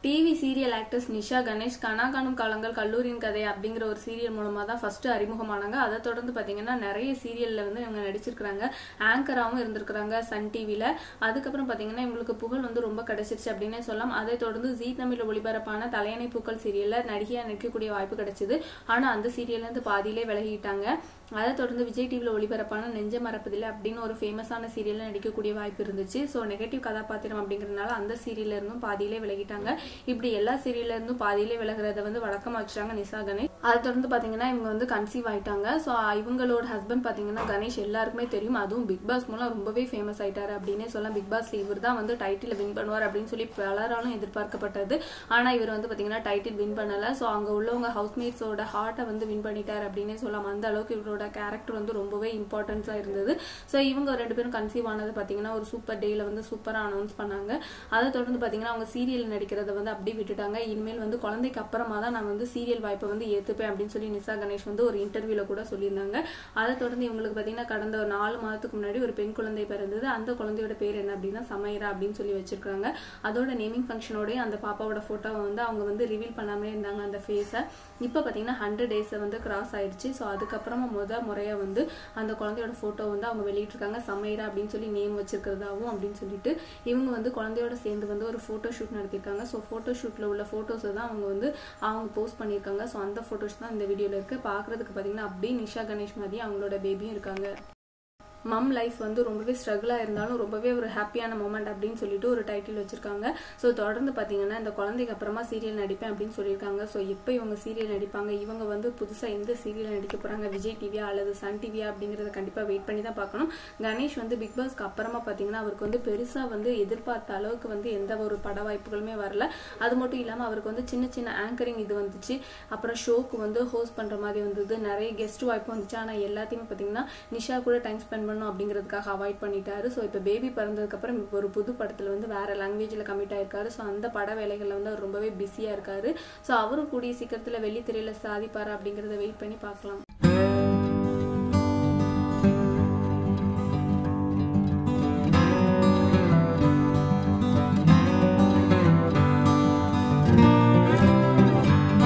TV serial actors Nisha Ganesh Kana Kaanum காலங்கள் கல்லூரியின் கதை அப்படிங்கிற ஒரு சீரியல் மூலமா தான் ஃபர்ஸ்ட் அறிமுகமானாங்க அதை தொடர்ந்து பாத்தீங்கன்னா நிறைய சீரியல்ல வந்து இவங்க நடிச்சிருக்காங்க ஆங்கராகவும் இருந்திருக்கிறாங்க சன் டிவில அதுக்கப்புறம் பாத்தீங்கன்னா இவங்களுக்கு புகழ் வந்து ரொம்ப கிடைச்சிருச்சு அப்படின்னே சொல்லலாம் அதை தொடர்ந்து ஜீ தமிழ் ஒளிபரப்பான தலையணை பூக்கள் சீரியல்ல நடிகையா நடிக்கக்கூடிய வாய்ப்பு கிடைச்சது ஆனா அந்த சீரியல்ல இருந்து பாதியிலே விலகிட்டாங்க அதை தொடர்ந்து விஜய் டிவில ஒளிபரப்பான நெஞ்ச மறப்பதில்லை அப்படின்னு ஒரு ஃபேமஸான சீரியல்ல நடிக்கக்கூடிய வாய்ப்பு இருந்துச்சு ஸோ நெகட்டிவ் கதாபாத்திரம் அப்படிங்கறதுனால அந்த சீரியல்ல இருந்தும் பாதியிலே விலகிட்டாங்க இப்படி எல்லா சீரியல்ல இருந்தும் பாதியிலே விலகிறத வந்து வழக்கமா வச்சுட்டாங்க நிசா கணேஷ் அதை தொடர்ந்து பாத்தீங்கன்னா இவங்க வந்து கன்சீவ் ஆயிட்டாங்க ஸோ இவங்களோட ஹஸ்பண்ட் பாத்தீங்கன்னா கணேஷ் எல்லாருக்குமே தெரியும் அதுவும் பிக் பாஸ் மூலம் ரொம்பவே ஃபேமஸ் ஆயிட்டாரு அப்படின்னே சொல்லலாம் பிக் பாஸ்ல இவர் தான் வந்து டைட்டில் வின் பண்ணுவார் அப்படின்னு சொல்லி பலராலும் எதிர்பார்க்கப்பட்டது ஆனா இவர் வந்து பாத்தீங்கன்னா டைட்டில் வின் பண்ணல ஸோ அங்க உள்ளவங்க ஹவுஸ்மேட்ஸோட ஹார்ட்டை வந்து வின் பண்ணிட்டாரு அப்படின்னே சொல்லலாம் அந்த அளவுக்கு இவரோட கேரக்டர் வந்து ரொம்பவே இம்பார்ட்டன்ஸா இருந்தது ஸோ இவங்க ரெண்டு பேரும் கன்சீவ் ஆனது பாத்தீங்கன்னா ஒரு சூப்பர் டேல வந்து சூப்பரா அனௌன்ஸ் பண்ணாங்க அதை தொடர்ந்து பாத்தீங்கன்னா அவங்க சீரியல் நடிக்கிறத வந்து அப்படியே விட்டுட்டாங்க இனிமேல் வந்து குழந்தைக்கு அப்புறமா தான் நான் வந்து சீரியல் வாய்ப்பை வந்து ஏத்துப்பேன் அப்படின்னு சொல்லி நிசா கணேஷ் வந்து ஒரு இன்டர்வியூல கூட சொல்லியிருந்தாங்க அதை தொடர்ந்து இவங்களுக்கு பாத்தீங்கன்னா கடந்த ஒரு நாலு மாதத்துக்கு முன்னாடி ஒரு பெண் குழந்தை பிறந்தது அந்த குழந்தையோட பேர் என்ன அப்படின்னா சமைரா அப்படின்னு சொல்லி வச்சிருக்காங்க அதோட நேமிங் ஃபங்க்ஷனோடய அந்த பாப்பாவோட போட்டோவை வந்து அவங்க வந்து ரிவீல் பண்ணாமலே இருந்தாங்க அந்த ஃபேஸை இப்போ பாத்தீங்கன்னா ஹண்ட்ரட் டேஸை வந்து கிராஸ் ஆயிடுச்சு ஸோ அதுக்கப்புறமா முத முறையா வந்து அந்த குழந்தையோட போட்டோ வந்து அவங்க வெளியிட்டிருக்காங்க சமைரா அப்படின்னு சொல்லி நேம் வச்சிருக்கிறதாவும் அப்படின்னு சொல்லிட்டு இவங்க வந்து குழந்தையோட சேர்ந்து வந்து ஒரு போட்டோ ஷூட் நடத்திருக்காங்க ஸோ போட்டோ ஷூட்ல உள்ள போட்டோஸ் தான் அவங்க வந்து அவங்க போஸ்ட் பண்ணியிருக்காங்க ஸோ அந்த போட்டோஸ் தான் இந்த வீடியோல இருக்கு பாக்குறதுக்கு பாத்தீங்கன்னா அப்படியே நிஷா கணேஷ் மாதிரி அவங்களோட பேபியும் இருக்காங்க மம் லைஃப் வந்து ரொம்பவே ஸ்ட்ரகிளாக இருந்தாலும் ரொம்பவே ஒரு ஹாப்பியான மூமெண்ட் அப்படின்னு சொல்லிட்டு ஒரு டைட்டில் வச்சிருக்காங்க ஸோ தொடர்ந்து பார்த்தீங்கன்னா இந்த குழந்தைக்கு அப்புறமா சீரியல் நடிப்பேன் அப்படின்னு சொல்லியிருக்காங்க ஸோ எப்போ இவங்க சீரியல் நடிப்பாங்க இவங்க வந்து புதுசாக எந்த சீரியல் நடிக்க போகிறாங்க விஜய் டிவியா அல்லது சன் டிவியா அப்படிங்கிறத கண்டிப்பாக வெயிட் பண்ணி தான் பார்க்கணும் கணேஷ் வந்து பிக் பாஸ்க்கு அப்புறமா பார்த்தீங்கன்னா அவருக்கு வந்து பெருசாக வந்து எதிர்பார்த்த அளவுக்கு வந்து எந்த ஒரு பட வாய்ப்புகளுமே வரல அது மட்டும் இல்லாமல் அவருக்கு வந்து சின்ன சின்ன ஆங்கரிங் இது வந்துச்சு அப்புறம் ஷோக்கு வந்து ஹோஸ்ட் பண்ணுற மாதிரி வந்தது நிறைய கெஸ்ட் வாய்ப்பு வந்துச்சு ஆனால் எல்லாத்தையுமே பார்த்தீங்கன்னா நிஷா கூட டைம் ஸ்பெண்ட் பண்ணணும் அப்படிங்கிறதுக்காக அவாய்ட் பண்ணிட்டாரு ஸோ இப்போ பேபி பிறந்ததுக்கு அப்புறம் இப்போ ஒரு புது படத்தில் வந்து வேற லாங்குவேஜில் கமிட் ஆயிருக்காரு ஸோ அந்த பட வேலைகளில் வந்து அவர் ரொம்பவே பிஸியாக இருக்காரு ஸோ அவரும் கூடிய சீக்கிரத்தில் வெள்ளித்திரையில் சாதிப்பாரா அப்படிங்கிறத வெயிட் பண்ணி பார்க்கலாம்